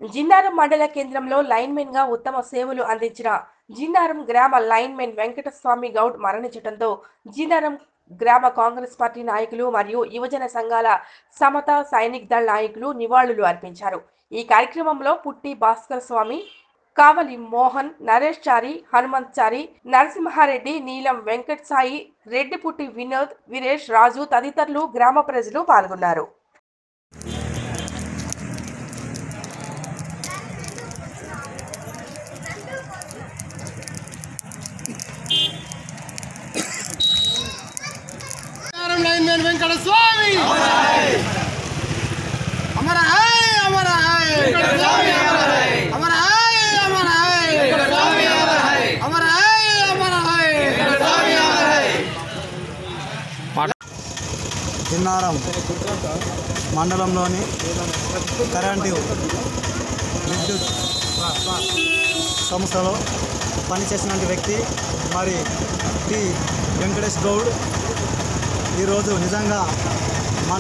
జిన్నారం మండల కేంద్రంలో లైన్మెన్ గా ఉత్తమ సేవలు అందించిన జిన్నారం గ్రామ లైన్మెన్ వెంకటస్వామి గౌడ్ మరణించడంతో జిన్నారం గ్రామ కాంగ్రెస్ పార్టీ నాయకులు మరియు యువజన సంఘాల సమత సైనిక్ దళ నాయకులు నివాళులు అర్పించారు ఈ కార్యక్రమంలో పుట్టి భాస్కర్ స్వామి కావలి మోహన్ నరేష్ చారి హనుమంత్ చారి నరసింహారెడ్డి నీలం వెంకట్ సాయి రెడ్డిపుట్టి వినోద్ వీరేష్ రాజు తదితరులు గ్రామ ప్రజలు పాల్గొన్నారు నమస్కారం లైన్ మ్యాన్ వెంకట స్వామి అమర హై అమర హై అమర హై అమర హై అమర హై అమర హై జిన్నారం మండలంలోని కరెంటు విద్యుత్ సంస్థలో పనిచేసిన వ్యక్తి మరి టి వెంకటేష్ గౌడ్ ఈరోజు నిజంగా మన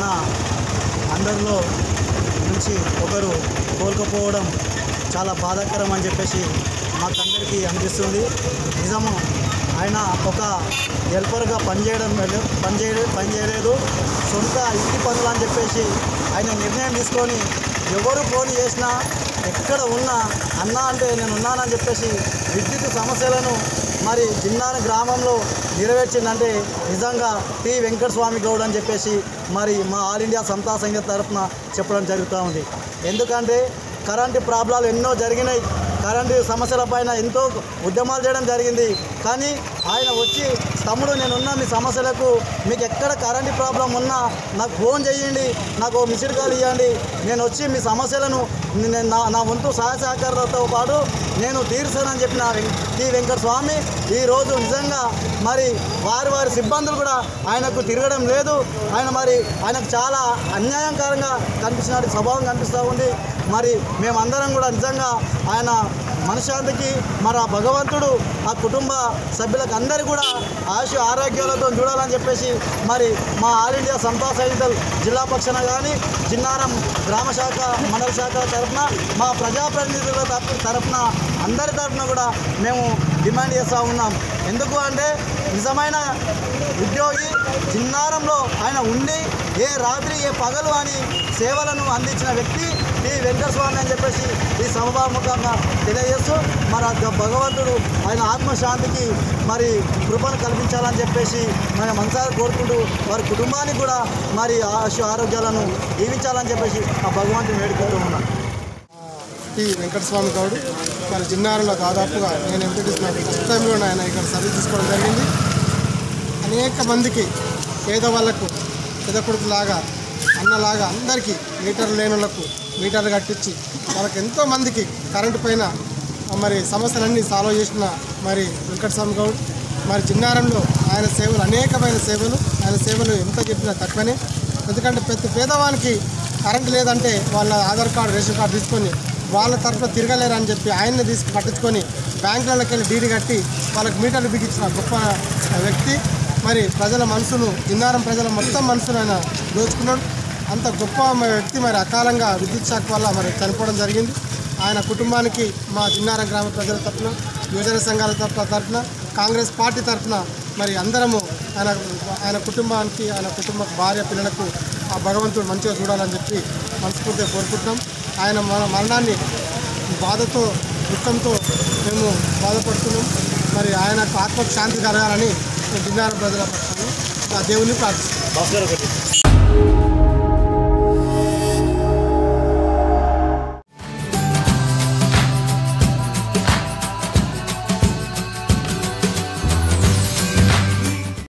అందరిలో నుంచి ఒకరు కోలుకపోవడం చాలా బాధాకరం అని చెప్పేసి మాకందరికీ అనిపిస్తుంది నిజము ఆయన ఒక హెల్పర్గా పనిచేయడం లేదు పనిచేయ పనిచేయలేదు సొంత ఇంటి పనులు అని చెప్పేసి ఆయన నిర్ణయం తీసుకొని ఎవరు ఫోన్ చేసినా ఎక్కడ ఉన్నా అన్నా అంటే నేను ఉన్నానని చెప్పేసి విద్యుత్ సమస్యలను మరి జిన్నార గ్రామంలో నెరవేర్చిందంటే నిజంగా టి వెంకటస్వామి గౌడ్ అని చెప్పేసి మరి మా ఆల్ ఇండియా సమతా సంఘ తరఫున చెప్పడం జరుగుతూ ఉంది ఎందుకంటే కరెంటు ప్రాబ్లాలు ఎన్నో జరిగినాయి కరెంటు సమస్యల పైన ఎంతో ఉద్యమాలు చేయడం జరిగింది కానీ ఆయన వచ్చి తమ్ముడు నేనున్న మీ సమస్యలకు మీకు ఎక్కడ కరెంటు ప్రాబ్లం ఉన్నా నాకు ఫోన్ చేయండి నాకు మిస్డ్ కాల్ ఇవ్వండి నేను వచ్చి మీ సమస్యలను నేను నా నా వంతు సహాయ సహకారాలతో పాటు నేను తీరుస్తానని చెప్పిన వెం- టి వెంకట స్వామి ఈరోజు నిజంగా మరి వారి వారి సిబ్బందులు కూడా ఆయనకు తిరగడం లేదు ఆయన మరి ఆయనకు చాలా అన్యాయకరంగా కనిపించినట్టు స్వభావం కనిపిస్తూ ఉంది మరి మేమందరం కూడా నిజంగా ఆయన మనశ్శాంతికి మరి ఆ భగవంతుడు ఆ కుటుంబ సభ్యులకు అందరూ కూడా ఆశ ఆరోగ్యాలతో చూడాలని చెప్పేసి మరి మా ఆల్ ఇండియా సంతా సైనికల్ జిల్లా పక్షాన కానీ జిన్నారం గ్రామ శాఖ మండల శాఖ తరఫున మా ప్రజాప్రతినిధుల తరఫు- తరఫున అందరి తరఫున కూడా మేము డిమాండ్ చేస్తూ ఉన్నాం ఎందుకు అంటే నిజమైన ఉద్యోగి చిన్నారంలో ఆయన ఉండి ఏ రాత్రి ఏ పగలు అని సేవలను అందించిన వ్యక్తి టి వెంకటస్వామి అని చెప్పేసి ఈ సభాముఖంగా తెలియజేస్తూ మరి ఆ గ- భగవంతుడు ఆయన ఆత్మశాంతికి మరి కృపను కల్పించాలని చెప్పేసి మన మనసారి కోరుకుంటూ వారి కుటుంబానికి కూడా మరి ఆశ ఆరోగ్యాలను దీవించాలని చెప్పేసి ఆ భగవంతుని వేడుకుంటూ ఉన్నాను టి వెంకటస్వామి గౌడ్ మరి జిన్నారంలో దాదాపుగా నేను ఎంపీటీస్ నాకు ఫస్ట్ టైంలో ఆయన ఇక్కడ సర్వీస్ తీసుకోవడం జరిగింది అనేక మందికి పేదవాళ్ళకు పెద్ద కొడుకులాగా అన్నలాగా అందరికీ మీటర్లు లేని వాళ్ళకు మీటర్లు కట్టించి వాళ్ళకి ఎంతో మందికి కరెంటు పైన మరి సమస్యలన్నీ సాల్వ్ చేసిన మరి వెంకటస్వామి గౌడ్ మరి చిన్నారంలో ఆయన సేవలు అనేకమైన సేవలు ఆయన సేవలు ఎంత చెప్పినా తక్కువనే ఎందుకంటే ప్రతి పేదవానికి కరెంట్ లేదంటే వాళ్ళ ఆధార్ కార్డు రేషన్ కార్డు తీసుకొని వాళ్ళ తరఫున తిరగలేరని చెప్పి ఆయన్ని తీసుకు పట్టించుకొని బ్యాంకులకి వెళ్ళి డీడీ కట్టి వాళ్ళకి మీటర్లు బిగించిన గొప్ప వ్యక్తి మరి ప్రజల మనసును జిన్నారం ప్రజల మొత్తం మనసును ఆయన దోచుకున్నాడు అంత గొప్ప వ్యక్తి మరి అకాలంగా విద్యుత్ శాఖ వల్ల మరి చనిపోవడం జరిగింది ఆయన కుటుంబానికి మా జిన్నారం గ్రామ ప్రజల తరఫున యువజన సంఘాల తరఫున తరఫున కాంగ్రెస్ పార్టీ తరఫున మరి అందరము ఆయన ఆయన కుటుంబానికి ఆయన కుటుంబ భార్య పిల్లలకు ఆ భగవంతుడు మంచిగా చూడాలని చెప్పి మనస్ఫూర్తిగా కోరుకుంటున్నాం ఆయన మన మరణాన్ని బాధతో దుఃఖంతో మేము బాధపడుతున్నాం మరి ఆయనకు ఆత్మకు శాంతి కలగాలని జిన్నారం ప్రజల పక్షాన ఆ దేవుని ప్రార్థిస్తున్నాం భాస్కర్ ఒకటి